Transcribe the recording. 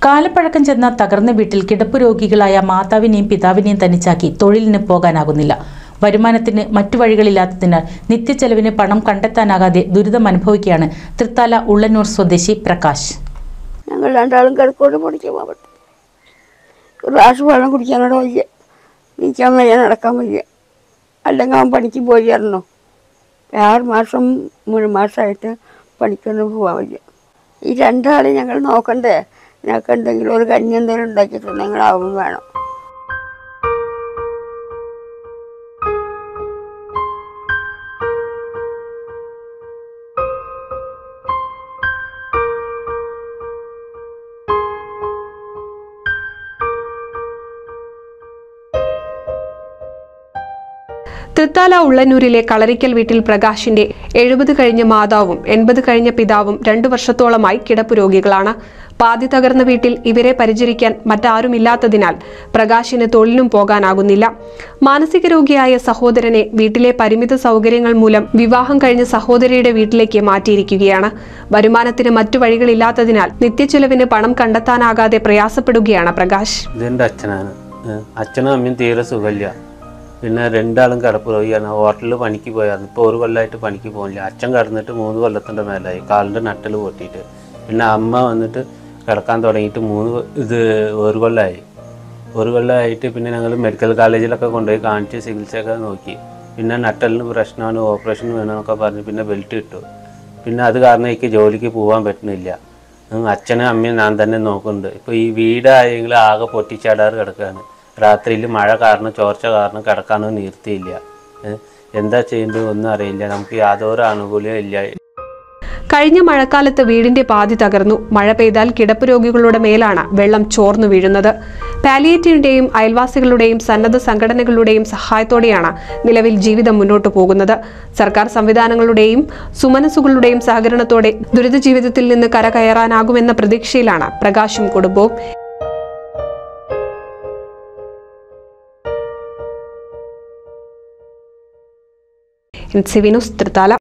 കാലപ്പഴക്കം ചെന്ന തകർന്ന വീട്ടിൽ കിടപ്പ് രോഗികളായ മാതാവിനെയും പിതാവിനെയും തനിച്ചാക്കി തൊഴിലിന് പോകാനാകുന്നില്ല വരുമാനത്തിന് മറ്റു വഴികളില്ലാത്തതിനാൽ നിത്യച്ചെലവിന് പണം കണ്ടെത്താനാകാതെ ദുരിതം അനുഭവിക്കുകയാണ് തൃത്താല ഉള്ളന്നൂർ സ്വദേശി പ്രകാശ് ഞങ്ങൾ രണ്ടാളും കിടക്കോട്ട് പഠിക്കാൻ പോകാൻ പറ്റും ഒരു ഗ്ലാസ് വെള്ളം കുടിക്കാനോട് വയ്യ നീക്കാൻ വയ്യ നടക്കാൻ വയ്യ അല്ലെങ്കിൽ അവൻ പണിക്ക് പോയിരുന്നു ആറ് മാസം മൂന്ന് മാസമായിട്ട് പണിക്കൊന്നും പോകാൻ വയ്യ ഈ രണ്ടാളെ ഞങ്ങൾ നോക്കണ്ടേ ഞങ്ങൾക്ക് എന്തെങ്കിലും ഒരു കഞ്ഞി എന്തെങ്കിലും ഉണ്ടാക്കിയിട്ട് ഞങ്ങൾ ആവും വേണം തൃത്താല ഉള്ളന്നൂരിലെ കളരിക്കൽ വീട്ടിൽ പ്രകാശിന്റെ എഴുപത് കഴിഞ്ഞ മാതാവും എൺപത് കഴിഞ്ഞ പിതാവും രണ്ടു വർഷത്തോളമായി കിടപ്പ് രോഗികളാണ് പാതി തകർന്ന വീട്ടിൽ ഇവരെ പരിചരിക്കാൻ മറ്റാരുമില്ലാത്തതിനാൽ പ്രകാശിന് തൊഴിലിനും പോകാനാകുന്നില്ല മാനസിക രോഗിയായ സഹോദരനെ വീട്ടിലെ പരിമിത സൗകര്യങ്ങൾ മൂലം വിവാഹം കഴിഞ്ഞ സഹോദരിയുടെ വീട്ടിലേക്ക് മാറ്റിയിരിക്കുകയാണ് വരുമാനത്തിന് മറ്റു വഴികളില്ലാത്തതിനാൽ നിത്യച്ചെലവിന് പണം കണ്ടെത്താനാകാതെ പ്രയാസപ്പെടുകയാണ് പ്രകാശ് ഇതെൻ്റെ അച്ഛനാണ് ഏഹ് അച്ഛനും അമ്മയും തീരെ സുഖമില്ല പിന്നെ രണ്ടാളും കിടപ്പ് രോഗിയാണ് ഹോട്ടലിൽ പണിക്ക് പോയായിരുന്നു ഇപ്പോൾ ഒരു കൊല്ലമായിട്ട് പണിക്ക് പോകുന്നില്ല അച്ഛൻ കിടന്നിട്ട് മൂന്ന് കൊല്ലത്തിൻ്റെ മേലായി കാലിൻ്റെ നട്ടൽ പൊട്ടിയിട്ട് പിന്നെ അമ്മ വന്നിട്ട് കിടക്കാൻ തുടങ്ങിയിട്ട് മൂന്ന് കൊ- ഇത് ഒരു കൊല്ലമായി ഒരു കൊല്ലമായിട്ട് പിന്നെ ഞങ്ങൾ മെഡിക്കൽ കോളേജിലൊക്കെ കൊണ്ടുപോയി കാണിച്ച് ചികിത്സയൊക്കെ നോക്കി പിന്നെ നട്ടലിന് പ്രശ്നമാണ് ഓപ്പറേഷൻ വേണമെന്നൊക്കെ പറഞ്ഞ് പിന്നെ ബെൽറ്റ് ഇട്ടു പിന്നെ അത് കാരണം എനിക്ക് ജോലിക്ക് പോകാൻ പറ്റുന്നില്ല ഉം, അച്ഛനും അമ്മയും ഞാൻ തന്നെ നോക്കുന്നുണ്ട് ഇപ്പോൾ ഈ വീടായെങ്കിൽ ആകെ പൊട്ടിച്ചാടാറ് കിടക്കുകയാണ് രാത്രിയിൽ മഴ കാരണം ചോർച്ച കാരണം കിടക്കാനൊന്നും നിർത്തിയില്ല ഏഹ്, എന്താ ചെയ്യേണ്ടത് ഒന്നും അറിയില്ല നമുക്ക് യാതൊരു ആനുകൂല്യം ഇല്ല കഴിഞ്ഞ മഴക്കാലത്ത് വീടിന്റെ പാതി തകർന്നു മഴ പെയ്താൽ കിടപ്പ് രോഗികളുടെ മേലാണ് വെള്ളം ചോർന്നു വീഴുന്നത് പാലിയേറ്റീവിന്റെയും അയൽവാസികളുടെയും സന്നദ്ധ സംഘടനകളുടെയും സഹായത്തോടെയാണ് നിലവിൽ ജീവിതം മുന്നോട്ടു പോകുന്നത് സർക്കാർ സംവിധാനങ്ങളുടെയും സുമനസുകളുടെയും സഹകരണത്തോടെ ദുരിത ജീവിതത്തിൽ നിന്ന് കരകയറാനാകുമെന്ന പ്രതീക്ഷയിലാണ് പ്രകാശും കുടുംബവും എൻ സി വിനോസ് തൃത്താല